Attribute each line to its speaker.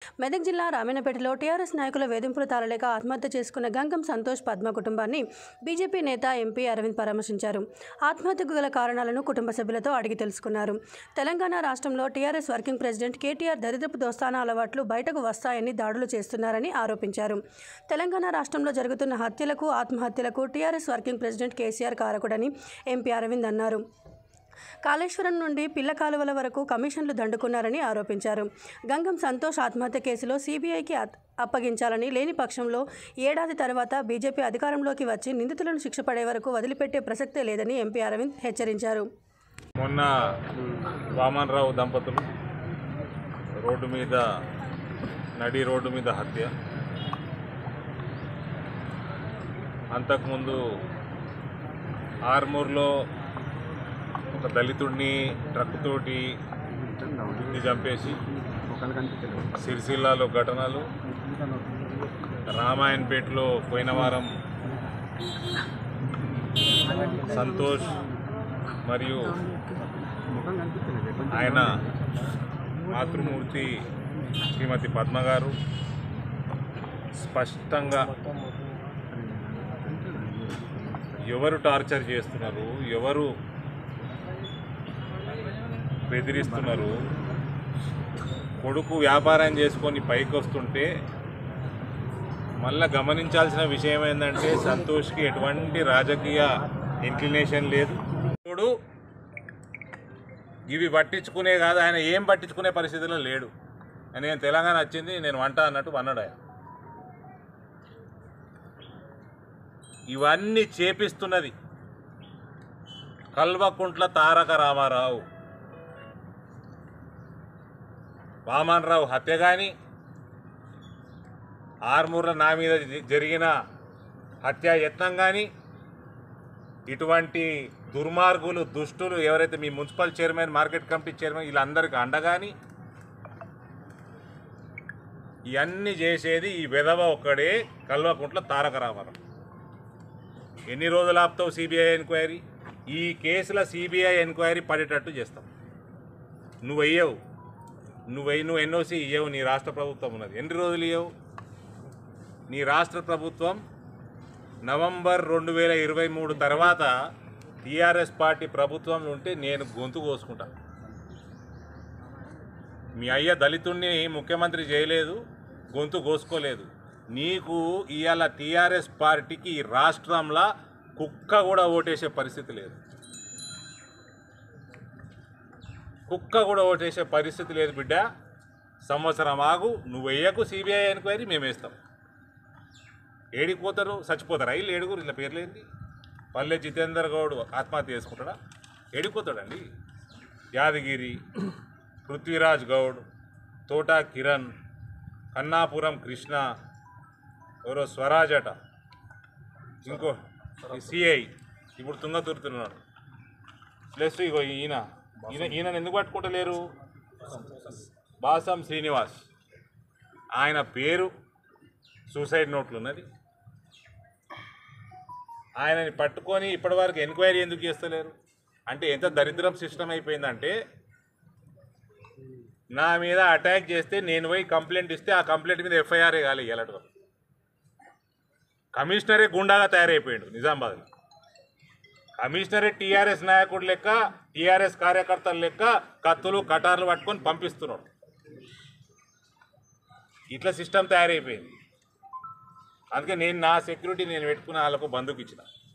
Speaker 1: మెదక్ జిల్లా రామన్నపేటలో టీఆర్ఎస్ నాయకుల వేధింపులు తాళలేక ఆత్మహత్య చేసుకున్న గంగం సంతోష్ పద్మ కుటుంబాన్ని బీజేపీ నేత ఎంపీ అరవింద్ పరామర్శించారు ఆత్మహత్యకు గల కారణాలను కుటుంబ సభ్యులతో అడిగి తెలుసుకున్నారు తెలంగాణ రాష్ట్రంలో టీఆర్ఎస్ వర్కింగ్ ప్రెసిడెంట్ కేటీఆర్ దరిద్రపు దోస్తాన అలవాట్లు బయటకు వస్తాయని దాడులు చేస్తున్నారని ఆరోపించారు తెలంగాణ రాష్ట్రంలో జరుగుతున్న హత్యలకు ఆత్మహత్యలకు టీఆర్ఎస్ వర్కింగ్ ప్రెసిడెంట్ కేసీఆర్ కారకుడని ఎంపీ అరవింద్ అన్నారు కాళేశ్వరం నుండి పిల్ల కాలువల వరకు కమిషన్లు దండుకున్నారని ఆరోపించారు గంగం సంతోష్ ఆత్మహత్య కేసులో సీబీఐకి అత్- అప్పగించాలని లేని పక్షంలో ఏడాది తర్వాత బీజేపీ అధికారంలోకి వచ్చి నిందితులను శిక్ష పడే వరకు వదిలిపెట్టే ప్రసక్తే లేదని ఎంపీ అరవింద్ హెచ్చరించారు
Speaker 2: మొన్న వామన్రావు దంపతులు రోడ్డు మీద నడి రోడ్డు మీద హత్య అంతకుముందు ఆర్మూర్లో ఒక దళితుడిని ట్రక్కుతోటి గుద్ది చంపేసి సిరిసిల్లాలో ఘటనలు రామాయణపేటలో పోయిన వారం సంతోష్ మరియు ఆయన మాతృమూర్తి శ్రీమతి పద్మ గారు స్పష్టంగా ఎవరు టార్చర్ చేస్తున్నారు ఎవరు బెదిరిస్తున్నారు కొడుకు వ్యాపారం చేసుకొని పైకి వస్తుంటే మళ్ళా గమనించాల్సిన విషయం ఏంటంటే సంతోష్కి ఎటువంటి రాజకీయ ఇంక్లినేషన్ లేదు చూడు ఇవి పట్టించుకునే కాదు ఆయన ఏం పట్టించుకునే పరిస్థితిలో లేడు నేను తెలంగాణ వచ్చింది నేను వంట అన్నట్టు అన్నాడు ఆయన ఇవన్నీ చేపిస్తున్నది కల్వకుంట్ల తారక రామారావు వామన్రావు హత్య కానీ ఆర్మూర్ల నా మీద జ- జరిగిన హత్యా యత్నం కానీ ఇటువంటి దుర్మార్గులు దుష్టులు ఎవరైతే మీ municipal chairman market committee chairman వీళ్ళందరికీ అండగాని ఇవన్నీ చేసేది ఈ విధవ ఒక్కడే కల్వకుంట్ల తారక రామారావు ఎన్ని రోజులు ఆపుతావు సిబిఐ ఎంక్వైరీ ఈ కేసుల సిబిఐ ఎంక్వైరీ పడేటట్టు చేస్తాం నువ్వు అయ్యావు నువ్వు నువ్వు ఎన్ఓసి ఇయ్యవు నీ రాష్ట్ర ప్రభుత్వం ఉన్నది ఎన్ని రోజులు ఇయ్యవు నీ రాష్ట్ర ప్రభుత్వం నవంబర్ రెండు వేల ఇరవై మూడు తర్వాత టీఆర్ఎస్ పార్టీ ప్రభుత్వం ఉంటే నేను గొంతు కోసుకుంటా మీ అయ్య దళితుణ్ణి ముఖ్యమంత్రి చేయలేదు గొంతు కోసుకోలేదు నీకు ఇవాళ టీఆర్ఎస్ పార్టీకి ఈ రాష్ట్రంలో కుక్క కూడా ఓటేసే పరిస్థితి లేదు కుక్క కూడా ఓటేసే పరిస్థితి లేదు బిడ్డ సంవత్సరం ఆగు నువ్వు వేయకు సిబిఐ ఎంక్వైరీ మేము వేస్తాం ఏడికి పోతారు చచ్చిపోతారా వీళ్ళు ఏడుగురు ఇట్లా పేర్లేంది పల్లె జితేందర్ గౌడ్ ఆత్మహత్య చేసుకుంటాడా ఏడిపోతాడండి యాదగిరి పృథ్వీరాజ్ గౌడ్ తోటా కిరణ్ కన్నాపురం కృష్ణ ఎవరో స్వరాజ్ అట ఇంకో సిఐ ఇప్పుడు తుంగతురుతున్నాడు ప్లస్ ఇగో ఈయన ఈయన ఈయనను ఎందుకు పట్టుకుంటలేరు బాసం శ్రీనివాస్ ఆయన పేరు సూసైడ్ నోట్లు ఉన్నది ఆయనని పట్టుకొని ఇప్పటివరకు ఎంక్వైరీ ఎందుకు చేస్తలేరు అంటే ఎంత దరిద్రం సిస్టమ్ అయిపోయిందంటే నా మీద అటాక్ చేస్తే నేను పోయి కంప్లైంట్ ఇస్తే ఆ కంప్లైంట్ మీద ఎఫ్ఐఆర్ కాలి ఇవ్వలడు కమిషనరే గుండాగా తయారైపోయాడు నిజామాబాద్లో కమిషనరే టీఆర్ఎస్ నాయకుడు లెక్క టీఆర్ఎస్ కార్యకర్తల లెక్క కత్తులు కటార్లు పట్టుకొని పంపిస్తున్నాడు ఇట్లా సిస్టమ్ తయారైపోయింది అందుకే నేను నా సెక్యూరిటీ నేను పెట్టుకున్న వాళ్ళకు బంధుకు ఇచ్చిన